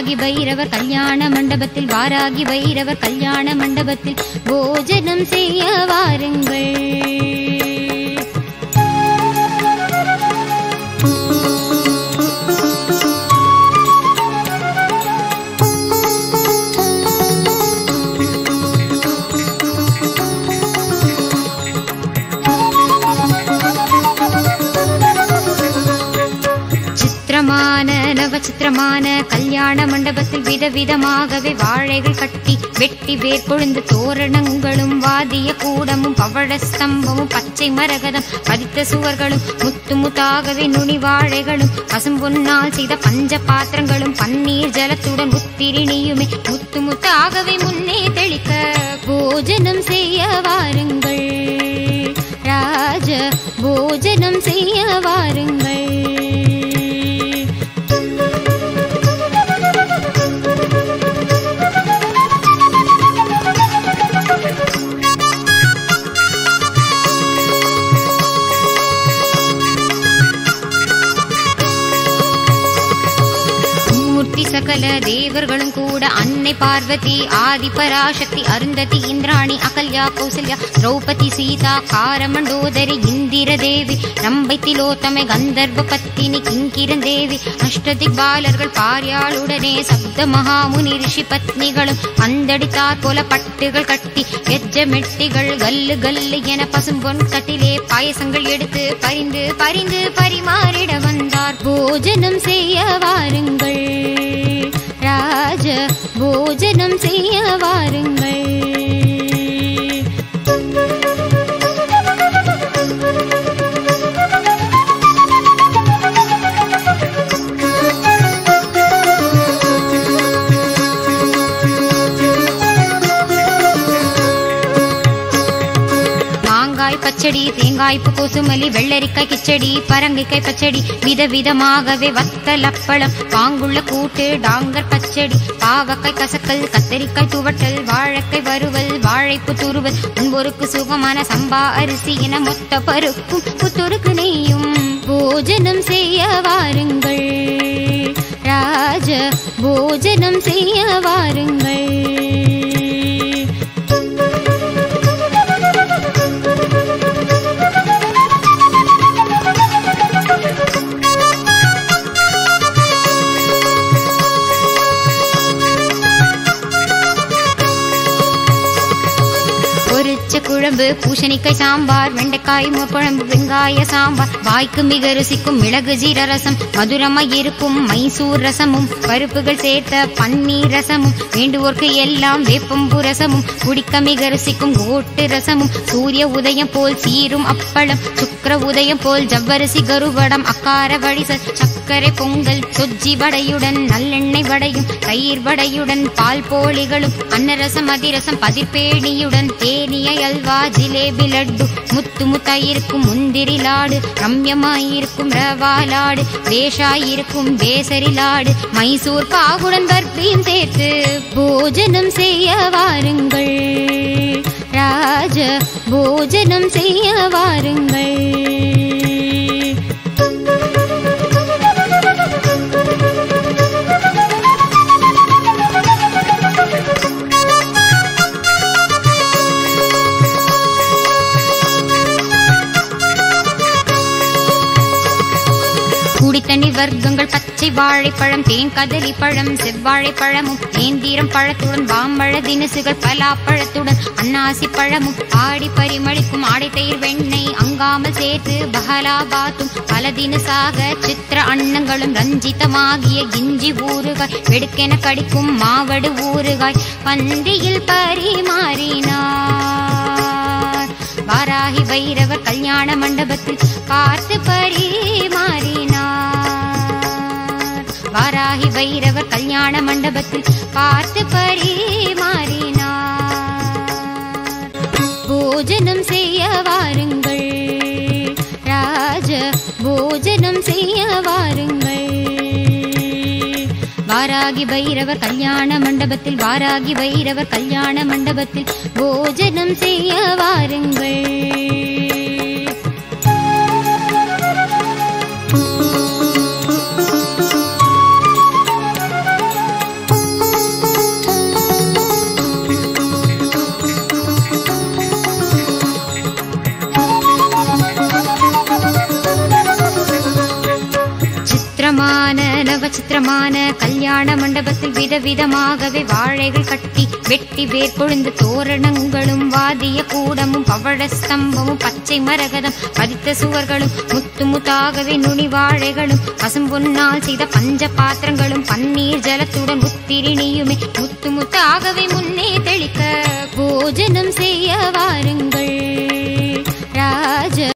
வாராகி பைரவர் கல்யாண மண்டபத்தில் வாராகி பைரவர் கல்யாண மண்டபத்தில் போஜனம் செய்ய வாருங்கள் சித்திரமான நவச்சித்திரமான கல்யாண மண்டபத்தில் விதவிதமாகவே வாழைகள் கட்டி வெட்டி வேர் கொழுந்து தோரணங்களும் வாதிய கூடமும் பவழ ஸ்தம்பமும் பச்சை மரகதம் பதித்த சுவர்களும் முத்து முத்தாகவே நுனி வாழைகளும் பசும்பொன்னால் செய்த பஞ்ச பாத்திரங்களும் பன்னீர் ஜலத்துடன் உத்திரிணியுமே முத்து முத்தாகவே முன்னே தெளிக்க போஜனம் செய்ய வாருங்கள் ராஜ போஜனம் செய்ய வாருங்கள் மூர்த்தி சகல தேவர்களும் கூட அன்னை பார்வதி ஆதி பராசக்தி அருந்ததி இந்திராணி அகல்யா கௌசல்யா திரௌபதி சீதா காரமண்டோதரி இந்திர தேவி ரம்பை திலோத்தமை கந்தர்வ பத்தினி கிங்கிரன் தேவி அஷ்டதிக்பாலர்கள் பாரியாளுடனே சப்த மகாமுனி ரிஷி பத்னிகளும் பந்தடித்தார் போல பட்டுகள் கட்டி எஜ்ஜமெட்டிகள் கல்லு கல்லு என பசும்பொன் கட்டிலே பாயசங்கள் எடுத்து பரிந்து பரிந்து பரிமாறிட வந்தார் போஜனம் செய்ய வாருங்கள் ராஜ போஜனம் செய்ய வாருங்கள் மாங்காய் பச்சடி தேங்காய்ப்பு கொசுமலி வெள்ளரிக்காய் கிச்சடி பரங்கிக்காய் பச்சடி விதவிதமாகவே வத்தல் அப்பளம் பாங்குள்ள கூட்டு டாங்கர் பச்சடி பாவக்காய் கசக்கல் கத்தரிக்காய் துவட்டல் வாழைக்காய் வறுவல் வாழைப்பு துருவல் முன்பொருக்கு சுகமான சம்பா அரிசி என மொத்த பருப்பும் புத்துருக்கு நெய்யும் போஜனம் செய்ய வாருங்கள் ராஜ போஜனம் செய்ய வாருங்கள் பொரிச்ச குழம்பு பூசணிக்காய் சாம்பார் வெண்டைக்காய் குழம்பு வெங்காய சாம்பார் வாய்க்கு மிக ருசிக்கும் மிளகு ஜீர ரசம் மதுரமாய் இருக்கும் மைசூர் ரசமும் பருப்புகள் சேர்த்த பன்னீர் ரசமும் வேண்டுவோர்க்கு எல்லாம் வேப்பம்பு ரசமும் குடிக்க மிக ருசிக்கும் கோட்டு ரசமும் சூரிய உதயம் போல் சீரும் அப்பளம் சுக்கர உதயம் போல் ஜவ்வரிசி கருவடம் அக்கார வடிசல் சர்க்கரை பொங்கல் சொஜ்ஜி வடையுடன் நல்லெண்ணெய் வடையும் தயிர் வடையுடன் பால் போலிகளும் அன்னரசம் அதிரசம் பதிர்பேணியுடன் தேனிய அல்வா ஜிலேபி லட்டு முத்து முத்தாயிருக்கும் முந்திரி லாடு ரம்யமாயிருக்கும் ரவா லாடு வேஷாயிருக்கும் பேசரி லாடு மைசூர் பாகுடன் பர்பியும் சேர்த்து போஜனம் செய்ய வாருங்கள் ராஜ போஜனம் செய்ய வாருங்கள் குடித்தண்ணி வர்க்கங்கள் பச்சை வாழைப்பழம் தேன் கதலி பழம் செவ்வாழைப்பழமும் நேந்திரம் பழத்துடன் வாம்பழ தினுசுகள் பலாப்பழத்துடன் அன்னாசி பழமும் ஆடி பரிமளிக்கும் ஆடை தயிர் வெண்ணெய் அங்காமல் சேர்த்து பகலாபாத்தும் பல தினுசாக சித்திர அன்னங்களும் ரஞ்சிதமாகிய கிஞ்சி ஊறுகாய் வெடுக்கென கடிக்கும் மாவடு ஊறுகாய் பந்தியில் பரிமாறினார் வாராகி வைரவர் கல்யாண மண்டபத்தில் பார்த்து பரிமாறினார் வாராகி வைரவர் கல்யாண மண்டபத்தில் பார்த்து பரிமாறினார் போஜனம் செய்ய வாருங்கள் ராஜ போஜனம் செய்ய வாருங்கள் வாராகி பைரவர் கல்யாண மண்டபத்தில் வாராகி பைரவர் கல்யாண மண்டபத்தில் போஜனம் செய்ய வாருங்கள் சித்திரமான கல்யாண மண்டபத்தில் விதவிதமாகவே வாழைகள் கட்டி வெட்டி வேர் கொழுந்து தோரணங்களும் வாதிய கூடமும் பவழ ஸ்தம்பமும் பச்சை மரகதம் பதித்த சுவர்களும் முத்து முத்தாகவே நுனி வாழைகளும் பசும்பொன்னால் செய்த பஞ்ச பாத்திரங்களும் பன்னீர் ஜலத்துடன் உத்திரிணியுமே முத்து முத்தாகவே முன்னே தெளிக்க போஜனம் செய்ய வாருங்கள்